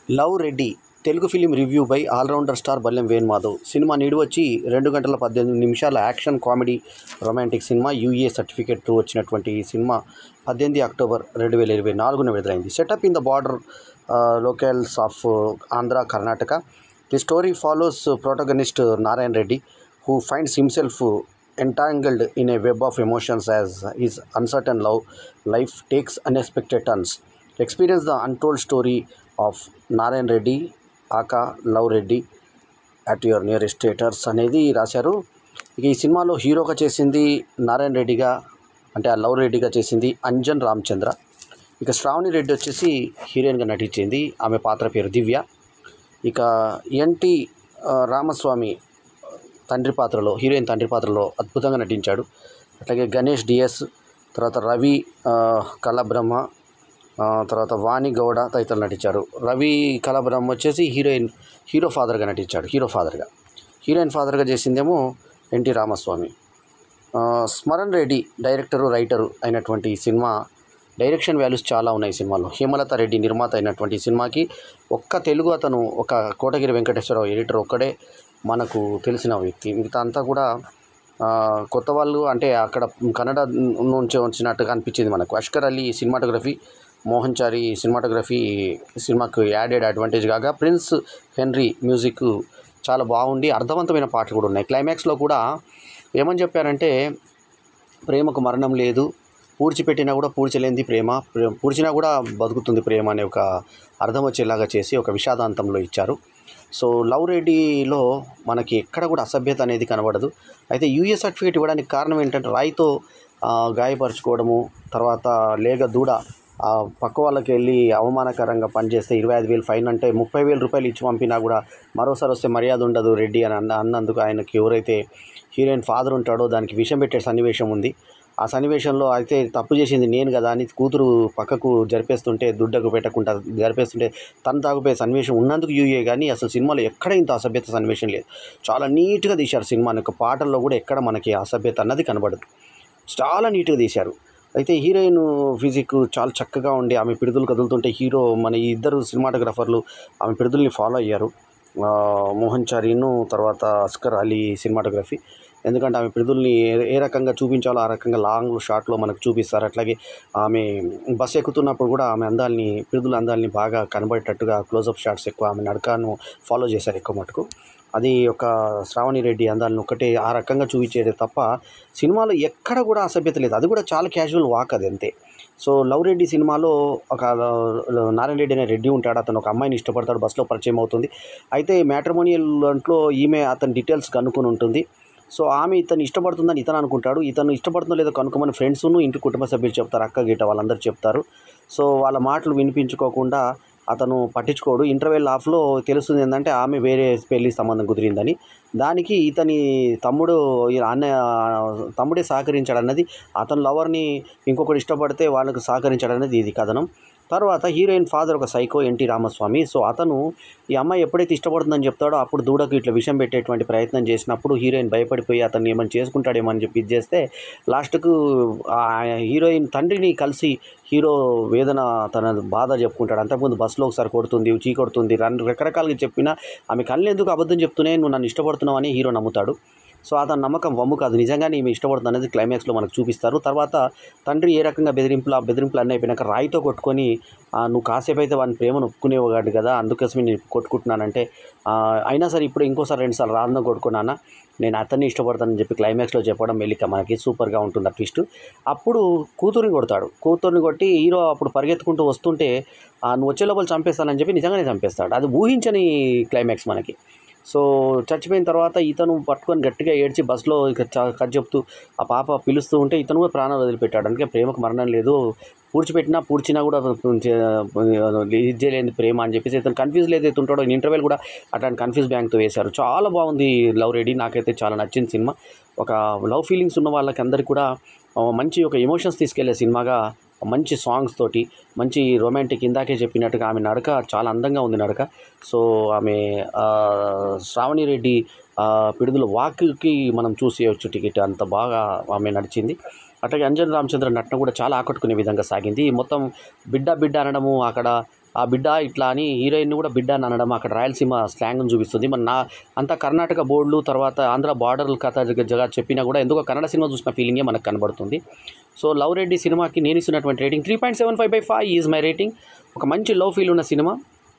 Love Reddy Telugu film review by allrounder star Ballem Venumadhav సినిమా నీడు వచ్చి రెండు గంటల పద్దెనిమిది నిమిషాల యాక్షన్ కామెడీ రొమాంటిక్ సినిమా యూఏ సర్టిఫికేట్ వచ్చినటువంటి ఈ సినిమా పద్దెనిమిది అక్టోబర్ రెండు వేల ఇరవై నాలుగున విడుదలైంది setup in the border locals of Andhra Karnataka the story follows protagonist Narayana Reddy who finds himself entangled in a web of emotions as his uncertain love life takes unexpected turns. Experience the untold story of Narayana Reddy aka love Reddy at your nearest theatres అనేది రాశారు ఇక ఈ సినిమాలో హీరోగా చేసింది నారాయణ రెడ్డిగా అంటే ఆ love రెడ్డిగా చేసింది అంజన్ రామచంద్ర ఇక శ్రావణి రెడ్డి వచ్చేసి హీరోయిన్గా నటించింది ఆమె పాత్ర పేరు దివ్య ఇక ఎన్టీ ఆ, రామస్వామి తండ్రి పాత్రలో హీరోయిన్ తండ్రి పాత్రలో అద్భుతంగా నటించాడు అట్లాగే గణేష్ డిఎస్ తర్వాత రవి ఆ, కళబ్రహ్మ ఆ, తర్వాత వాణి గౌడ తదితరులు నటించారు రవి కళబ్రహ్మ వచ్చేసి హీరోయిన్ హీరో ఫాదర్గా నటించాడు హీరో ఫాదర్గా హీరోయిన్ ఫాదర్గా చేసిందేమో ఎన్టీ రామస్వామి ఆ, స్మరణ్ రెడ్డి డైరెక్టరు రైటరు అయినటువంటి ఈ సినిమా డైరెక్షన్ వాల్యూస్ చాలా ఉన్నాయి ఈ సినిమాలో హేమలత రెడ్డి నిర్మాత అయినటువంటి ఈ సినిమాకి ఒక్క తెలుగు అతను ఒక కోటగిరి వెంకటేశ్వరరావు ఎడిటర్ ఒక్కడే మనకు తెలిసిన వ్యక్తి మిగతా అంతా కూడా ఆ, కొత్త వాళ్ళు అంటే అక్కడ కన్నడ నుంచి వచ్చినట్టుగా అనిపించింది మనకు అష్కర్ అలీ సినిమాటోగ్రఫీ మోహన్ చారి సినిమాటోగ్రఫీ సినిమాకు యాడెడ్ అడ్వాంటేజ్ కాగా ప్రిన్స్ హెన్రీ మ్యూజిక్ చాలా బాగుండి అర్థవంతమైన పాటలు కూడా ఉన్నాయి క్లైమాక్స్లో కూడా ఏమని చెప్పారంటే ప్రేమకు మరణం లేదు పూడ్చిపెట్టినా కూడా పూడ్చలేంది ప్రేమ ప్రే- పూడ్చినా కూడా బతుకుతుంది ప్రేమ అనే ఒక అర్థం వచ్చేలాగా చేసి ఒక విషాదాంతంలో ఇచ్చారు సో లవ్ రెడీలో మనకి ఎక్కడ కూడా అసభ్యత అనేది కనబడదు అయితే యూఏ సర్టిఫికేట్ ఇవ్వడానికి కారణం ఏంటంటే రాయితో ఆ, గాయపరచుకోవడము తర్వాత లేక దూడ ఆ, పక్క వాళ్ళకి వెళ్ళి అవమానకరంగా పనిచేస్తే ఇరవై ఐదు వేలు ఫైన్ అంటే ముప్పై వేల రూపాయలు ఇచ్చి పంపినా కూడా మరోసారి వస్తే మర్యాద ఉండదు రెడ్డి అని అన్న అన్నందుకు ఆయనకి ఎవరైతే హీరోయిన్ ఫాదర్ ఉంటాడో దానికి విషం పెట్టే సన్నివేశం ఉంది ఆ సన్నివేశంలో అయితే తప్పు చేసింది నేను కదా అని కూతురు పక్కకు జరిపేస్తుంటే దుడ్డకు పెట్టకుండా జరిపేస్తుంటే తను తాగుపోయే సన్నివేశం ఉన్నందుకు యూఏ కానీ అసలు సినిమాలో ఎక్కడ ఇంత అసభ్యత సన్నివేశం లేదు చాలా నీట్గా తీశారు సినిమాని ఒక పాటల్లో కూడా ఎక్కడ మనకి అసభ్యత అన్నది కనబడదు చాలా నీట్గా తీశారు అయితే హీరోయిన్ ఫిజిక్ చాలా చక్కగా ఉండి ఆమె పిడుదలు కదులుతుంటే హీరో మన ఈ ఇద్దరు సినిమాటోగ్రాఫర్లు ఆమె పిడుదల్ని ఫాలో అయ్యారు ఆ, మోహన్ చారీను తర్వాత అస్కర్ అలీ సినిమాటోగ్రఫీ ఎందుకంటే ఆమె పిడుదల్ని ఏ ఏ రకంగా చూపించాలో ఆ రకంగా లాంగ్ షాట్లో మనకు చూపిస్తారు అట్లాగే ఆమె బస్ ఎక్కుతున్నప్పుడు కూడా ఆమె అందాల్ని పిడుదల అందాల్ని బాగా కనబడేటట్టుగా క్లోజప్ షాట్స్ ఎక్కువ ఆమె నడకను ఫాలో చేశారు ఎక్కువ మటుకు అది ఒక శ్రావణి రెడ్డి అందాలను ఒకటే ఆ రకంగా చూపించేది తప్ప సినిమాలో ఎక్కడ కూడా అసభ్యత లేదు అది కూడా చాలా క్యాజువల్ వాక్ అది అంతే సో లవ్ రెడ్డి సినిమాలో ఒక నారాయణ రెడ్డి అనే రెడ్డి ఉంటాడు అతను ఒక అమ్మాయిని ఇష్టపడతాడు బస్సులో పరిచయం అవుతుంది అయితే మ్యాట్రిమోనియల్ దాంట్లో ఈమె అతని డీటెయిల్స్ కనుక్కొని ఉంటుంది సో ఆమె ఇతను ఇష్టపడుతుందని ఇతను అనుకుంటాడు ఇతను ఇష్టపడుతుందో లేదో కనుక్కోమని ఫ్రెండ్స్ను ఇంటి కుటుంబ సభ్యులు చెప్తారు అక్క గీట వాళ్ళందరూ చెప్తారు సో వాళ్ళ మాటలు వినిపించుకోకుండా అతను పట్టించుకోడు ఇంటర్వెల్ ఆఫ్లో తెలుస్తుంది ఏంటంటే ఆమె వేరే పెళ్లి సంబంధం కుదిరిందని దానికి ఇతని తమ్ముడు ఈ అన్నయ్య తమ్ముడే సహకరించాడు అన్నది అతని లవర్ని ఇంకొకటి ఇష్టపడితే వాళ్ళకు సహకరించాడు అనేది ఇది కథనం తర్వాత హీరోయిన్ ఫాదర్ ఒక సైకో ఎన్టీ రామస్వామి సో అతను ఈ అమ్మాయి ఎప్పుడైతే ఇష్టపడుతుందని చెప్తాడో అప్పుడు దూడకు ఇట్లా విషం పెట్టేటువంటి ప్రయత్నం చేసినప్పుడు హీరోయిన్ భయపడిపోయి అతన్ని ఏమైనా చేసుకుంటాడేమో అని చెప్పి ఇది చేస్తే లాస్ట్కు ఆ హీరోయిన్ తండ్రిని కలిసి హీరో వేదన తన బాధ చెప్పుకుంటాడు అంతకుముందు బస్సులో ఒకసారి కొడుతుంది చీ కొడుతుంది రన్ రకరకాలుగా చెప్పినా ఆమె కళ్ళు ఎందుకు అబద్ధం చెప్తూనే నువ్వు నన్ను ఇష్టపడుతున్నావు అని హీరో నమ్ముతాడు సో అతని నమ్మకం వమ్ము కాదు నిజంగానే ఈమె ఇష్టపడుతుంది అనేది క్లైమాక్స్లో మనకు చూపిస్తారు తర్వాత తండ్రి ఏ రకంగా బెదిరింపులు ఆ బెదిరింపులు అన్నీ అయిపోయినాక రాయితో కొట్టుకొని "ఆ, నువ్వు కాసేపు అయితే వాని ప్రేమను ఒప్పుకునేవాడు కదా అందుకోసమే నేను కొట్టుకుంటున్నానంటే "ఆ, అయినా సరే ఇప్పుడు ఇంకోసారి రెండుసార్లు రాను కొట్టుకున్నానా నేను అతన్ని ఇష్టపడతానని చెప్పి క్లైమాక్స్లో చెప్పడం మెల్లిక మనకి సూపర్గా ఉంటుంది ఆ ట్విస్ట్ అప్పుడు కూతురిని కొడతాడు కూతుర్ని కొట్టి హీరో అప్పుడు పరిగెత్తుకుంటూ వస్తుంటే "ఆ, నువ్వు వచ్చే లోపల చంపేస్తానని చెప్పి నిజంగానే చంపేస్తాడు అది ఊహించని క్లైమాక్స్ మనకి సో చచ్చిపోయిన తర్వాత ఇతను పట్టుకొని గట్టిగా ఏడ్చి బస్సులో ఇక చ- కథ చెప్తూ ఆ పాప పిలుస్తూ ఉంటే ఇతను కూడా ప్రాణాలు వదిలిపెట్టాడు అందుకే ప్రేమకు మరణం లేదు పూడ్చిపెట్టినా పూడ్చినా కూడా ఇది చేయలేని ప్రేమ అని చెప్పేసి ఇతను కన్ఫ్యూజ్ ఏదైతే ఉంటాడో ఇంటర్వెల్ కూడా అట్లాంటి కన్ఫ్యూజ్ బ్యాంక్తో వేశారు చాలా బాగుంది లవ్ రెడీ నాకైతే చాలా నచ్చింది సినిమా ఒక లవ్ ఫీలింగ్స్ ఉన్న వాళ్ళకి అందరికీ కూడా ఆ, మంచి ఒక ఎమోషన్స్ తీసుకెళ్లే సినిమాగా మంచి సాంగ్స్ తోటి మంచి రొమాంటిక్ ఇందాకే చెప్పినట్టుగా ఆమె నడక చాలా అందంగా ఉంది నడక సో ఆమె ఆ, శ్రావణి రెడ్డి ఆ, పిడుదల వాక్కి మనం చూసేయచ్చు టికెట్ అంత బాగా ఆమె నడిచింది అట్లాగే అంజన్ రామచంద్ర నటన కూడా చాలా ఆకట్టుకునే విధంగా సాగింది మొత్తం బిడ్డ బిడ్డ అనడము అక్కడ ఆ బిడ్డ ఇట్లా అని హీరోయిన్ కూడా బిడ్డ అని అనడం అక్కడ రాయలసీమ స్లాంగ్ని చూపిస్తుంది మన నా అంతా కర్ణాటక బోర్డులు తర్వాత ఆంధ్ర బార్డర్ల కథ జగ చెప్పినా కూడా ఎందుకో కన్నడ సినిమా చూసిన ఫీలింగే మనకు కనబడుతుంది సో లవ్ రెడ్డి సినిమాకి నేను ఇస్తున్నటువంటి rating three point seven five by five is my rating ఒక మంచి లవ్ ఫీల్ ఉన్న సినిమా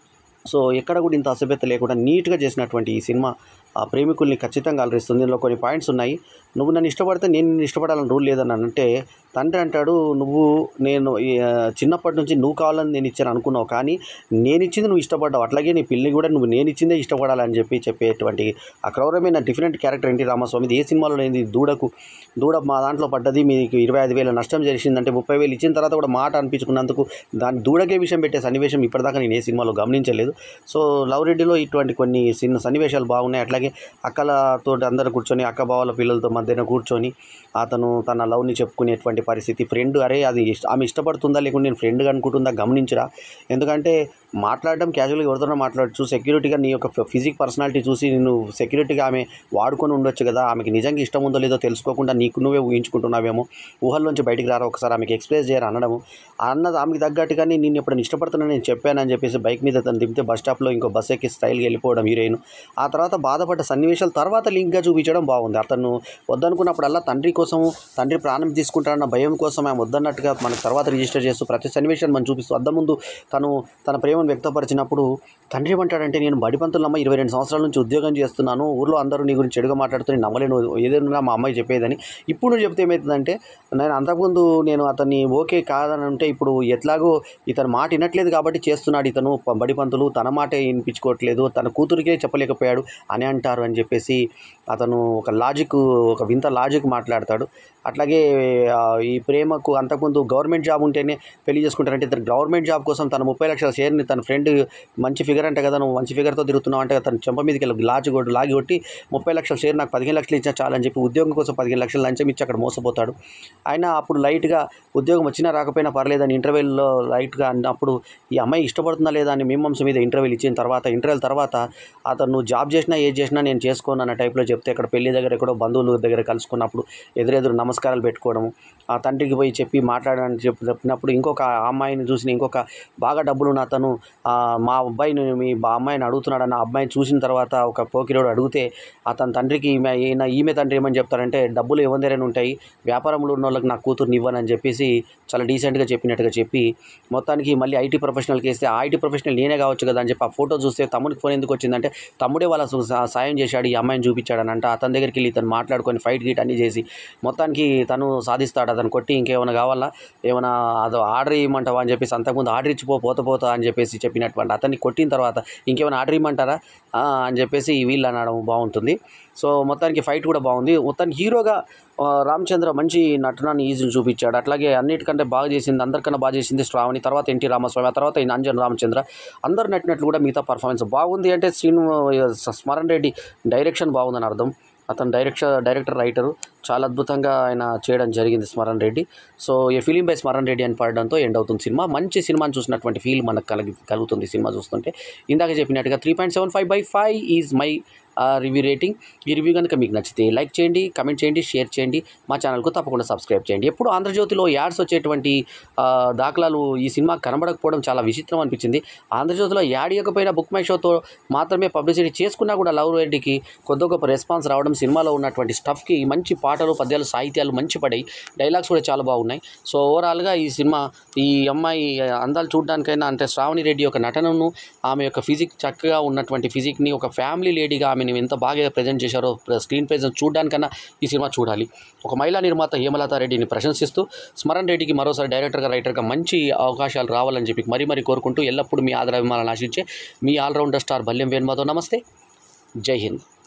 సో ఎక్కడ కూడా ఇంత అసభ్యత లేకుండా నీట్గా చేసినటువంటి ఈ సినిమా ఆ ప్రేమికుల్ని ఖచ్చితంగా అలరిస్తుంది ఇందులో కొన్ని పాయింట్స్ ఉన్నాయి నువ్వు నన్ను ఇష్టపడితే నేను నిన్ను ఇష్టపడాలని రూల్ లేదని అంటే తండ్రి అంటాడు నువ్వు నేను ఈ, ఆ, చిన్నప్పటి నుంచి నువ్వు కావాలని నేను ఇచ్చాను అనుకున్నావు కానీ నేను ఇచ్చింది నువ్వు ఇష్టపడ్డావు అట్లాగే నీ పిల్లి కూడా నువ్వు నేను ఇచ్చిందే ఇష్టపడాలని చెప్పి చెప్పేటువంటి ఆ క్రౌరమైన డిఫరెంట్ క్యారెక్టర్ ఎన్టీ రామస్వామిది ఏ సినిమాలో లేని దూడకు దూడ మా దాంట్లో పడ్డది మీకు ఇరవై ఐదు వేల నష్టం చేసిందంటే ముప్పై వేలు ఇచ్చిన తర్వాత కూడా మాట అనిపించుకున్నందుకు దాని దూడకే విషయం పెట్టే సన్నివేశం ఇప్పటిదాకా నేను ఏ సినిమాలో గమనించలేదు సో లవ్ రెడ్డిలో ఇటువంటి కొన్ని చిన్న సన్నివేశాలు బాగున్నాయి అట్లాగే అక్కలతో అందరు కూర్చొని అక్క బావల పిల్లలతో మధ్యన కూర్చొని అతను తన లవ్ని చెప్పుకునేటువంటి పరిస్థితి ఫ్రెండ్ అరే అది ఇష్ట- ఆమె ఇష్టపడుతుందా లేకుంటే నేను ఫ్రెండ్గా అనుకుంటుందా గమనించరా ఎందుకంటే మాట్లాడడం క్యాజువల్గా ఎవరితోనో మాట్లాడచ్చు సెక్యూరిటీగా నీ యొక్క ఫిజిక్ పర్సనాలిటీ చూసి నేను సెక్యూరిటీగా ఆమె వాడుకొని ఉండొచ్చు కదా ఆమెకి నిజంగా ఇష్టం ఉందో లేదో తెలుసుకోకుండా నీకు నువ్వే ఊహించుకుంటున్నావేమో ఊహల్లోంచి బయటికి రారా ఒకసారి ఆమెకి ఎక్స్ప్రెస్ చేయరు అనడము అన్నది ఆమెకి తగ్గట్టుగానే నేను ఎప్పుడు ఇష్టపడుతున్నాను నేను చెప్పానని చెప్పేసి బైక్ మీద తను దింపితే బస్ స్టాప్లో ఇంకో బస్ ఎక్కి స్టైల్కి వెళ్ళిపోవడం హీరోయిన్ ఆ తర్వాత బాధపడ్డ సన్నివేశాలు తర్వాత లింక్గా చూపించడం బాగుంది అతను వద్దనుకున్నప్పుడల్లా తండ్రి కోసం తండ్రి ప్రాణం తీసుకుంటాడన్న భయం కోసం ఆమె వద్దన్నట్టుగా మనకు తర్వాత రిజిస్టర్ చేస్తూ ప్రతి సన్నివేశాన్ని మనం చూపిస్తూ అద్దం ముందు తను తన ప్రేమను వ్యక్తపరిచినప్పుడు తండ్రి ఏమంటాడంటే నేను బడిపంతులమ్మ ఇరవై రెండు సంవత్సరాల నుంచి ఉద్యోగం చేస్తున్నాను ఊర్లో అందరూ నీ గురించి చెడుగా మాట్లాడుతూ నేను నమ్మలేను ఏదైనా మా అమ్మాయి చెప్పేదని ఇప్పుడు నువ్వు చెప్తే ఏమవుతుందంటే నేను అంతకుముందు నేను అతన్ని ఓకే కాదని అంటే ఇప్పుడు ఎట్లాగో ఇతను మాట వినట్లేదు కాబట్టి చేస్తున్నాడు ఇతను ప- బడి పంతులు తన మాటే వినిపించుకోవట్లేదు తన కూతురికే చెప్పలేకపోయాడు అని అంటారు అని చెప్పేసి అతను ఒక లాజిక్ ఒక వింత లాజిక్ మాట్లాడతాడు అట్లాగే ఆ, ఈ ప్రేమకు అంతకుముందు గవర్నమెంట్ జాబ్ ఉంటేనే పెళ్లి చేసుకుంటారంటే ఇతను గవర్నమెంట్ జాబ్ కోసం తన ముప్పై లక్షల షేర్ని తన ఫ్రెండ్ మంచి ఫిగర్ అంటే కదా నువ్వు మంచి ఫిగర్తో తిరుగుతున్నావు అంటే తన చెంప మీదకి వెళ్ళి లాచి కొట్టి లాగి కొట్టి ముప్పై లక్షల షేర్ నాకు పదిహేను లక్షలు ఇచ్చా చాలని చెప్పి ఉద్యోగం కోసం పదిహేను లక్షలు లంచం ఇచ్చి అక్కడ మోసపోతాడు ఆయన అప్పుడు లైట్గా ఉద్యోగం వచ్చినా రాకపోయినా పర్లేదని ఇంటర్వ్యూలో లైట్గా అన్నప్పుడు ఈ అమ్మాయి ఇష్టపడుతుందా లేదా అని మీమాంస మీద ఇంటర్వ్యూలు ఇచ్చిన తర్వాత ఇంటర్వ్యూల తర్వాత అతను నువ్వు జాబ్ చేసినా ఏది చేసినా నేను చేసుకోను అన్న టైప్లో చెప్తే ఇక్కడ పెళ్లి దగ్గర ఎక్కడో బంధువుల దగ్గర కలుసుకున్నప్పుడు ఎదురెదురు నమస్కారాలు పెట్టుకోవడము ఆ తండ్రికి పోయి చెప్పి మాట్లాడని చెప్పి చెప్పినప్పుడు ఇంకొక అమ్మాయిని చూసిన ఇంకొక బాగా డబ్బులు ఉన్న అతను ఆ, మా అబ్బాయిని మీ బా అమ్మాయిని అడుగుతున్నాడన్న ఆ అబ్బాయిని చూసిన తర్వాత ఒక పోకిరోడు అడిగితే అతని తండ్రికి ఈమె ఈయన ఈమె తండ్రి ఏమని చెప్తారంటే డబ్బులు ఎవరి దగ్గర ఉంటాయి వ్యాపారంలో ఉన్న వాళ్ళకి నాకు కూతురుని ఇవ్వనని చెప్పేసి చాలా డీసెంట్గా చెప్పినట్టుగా చెప్పి మొత్తానికి మళ్ళీ ఐటీ ప్రొఫెషనల్కి వేస్తే ఆ ఐటీ ప్రొఫెషనల్ నేనే కావచ్చు కదా అని చెప్పి ఆ ఫోటో చూస్తే తమ్ముడికి ఫోన్ ఎందుకు వచ్చిందంటే తమ్ముడే వాళ్ళ సు- సా- సాయం చేశాడు ఈ అమ్మాయిని చూపించాడని అంటే అతని దగ్గరికి వెళ్ళి ఇతను మాట్లాడుకొని ఫైట్ గీట్ అన్నీ చేసి మొత్తానికి తను సాధిస్తాడు అతను కొట్టి ఇంకేమైనా కావాలా ఏమైనా అదో ఆర్డర్ ఇవ్వమంటావా అని చెప్పేసి అంతకుముందు ఆర్డర్ ఇచ్చిపో పోత పోతా అని చెప్పేసి చెప్పినటువంటి అతన్ని కొట్టిన తర్వాత ఇంకేమైనా ఆర్డర్ ఇవ్వమంటారా ఆ, అని చెప్పేసి వీళ్ళు అనడం బాగుంటుంది సో మొత్తానికి ఫైట్ కూడా బాగుంది మొత్తానికి హీరోగా ఆ, రామచంద్ర మంచి నటనాన్ని ఈజీని చూపించాడు అట్లాగే అన్నిటికంటే బాగా చేసింది అందరికన్నా బాగా చేసింది శ్రావణి తర్వాత ఎన్టీ రామస్వామి ఆ తర్వాత ఈయన అంజన్ రామచంద్ర అందరు నటినట్లు కూడా మిగతా పర్ఫార్మెన్స్ బాగుంది అంటే శ్రీను స్మరణ్ రెడ్డి డైరెక్షన్ బాగుందని అర్థం అతను డైరెక్షన్ డైరెక్టర్ రైటరు చాలా అద్భుతంగా ఆయన చేయడం జరిగింది Smaran Reddy so a film by Smaran Reddy అని పడడంతో ఎండ్ అవుతుంది సినిమా మంచి సినిమాని చూసినటువంటి ఫీల్ మనకు కలిగి కలుగుతుంది ఈ సినిమా చూస్తుంటే ఇందాక చెప్పినట్టుగా three point seven five by five is my review rating ఈ రివ్యూ కనుక మీకు నచ్చితే లైక్ చేయండి కమెంట్ చేయండి షేర్ చేయండి మా ఛానల్కు తప్పకుండా సబ్స్క్రైబ్ చేయండి ఎప్పుడు ఆంధ్రజ్యోతిలో యాడ్స్ వచ్చేటువంటి ఆ, దాఖలాలు ఈ సినిమా కనబడకపోవడం చాలా విచిత్రం అనిపించింది ఆంధ్రజ్యోతిలో యాడ్ ఇవ్వకపోయినా బుక్ మై షోతో మాత్రమే పబ్లిసిటీ చేసుకున్నా కూడా లవ్ రెడ్డికి కొద్ది గొప్ప రెస్పాన్స్ రావడం సినిమాలో ఉన్నటువంటి స్టఫ్కి మంచి పాటలు పద్యాలు సాహిత్యాలు మంచి పడాయి డైలాగ్స్ కూడా చాలా బాగున్నాయి సో ఓవరాల్గా ఈ సినిమా ఈ అమ్మాయి అందాలు చూడడానికైనా అంటే శ్రావణి రెడ్డి యొక్క నటనను ఆమె యొక్క ఫిజిక్ చక్కగా ఉన్నటువంటి ఫిజిక్ని ఒక ఫ్యామిలీ లేడీగా ఆమెను ఎంత బాగా ప్రజెంట్ చేశారో స్క్రీన్ ప్రెజెన్స్ చూడడానికన్నా ఈ సినిమా చూడాలి ఒక మహిళా నిర్మాత హేమలత రెడ్డిని ప్రశంసిస్తూ స్మరణ్ రెడ్డికి మరోసారి డైరెక్టర్గా రైటర్గా మంచి అవకాశాలు రావాలని చెప్పి మరీ మరీ కోరుకుంటూ ఎల్లప్పుడూ మీ ఆదరాభిమానాలను ఆశించే మీ ఆల్రౌండర్ స్టార్ బల్యం వేణుమాధవ్ నమస్తే జై హింద్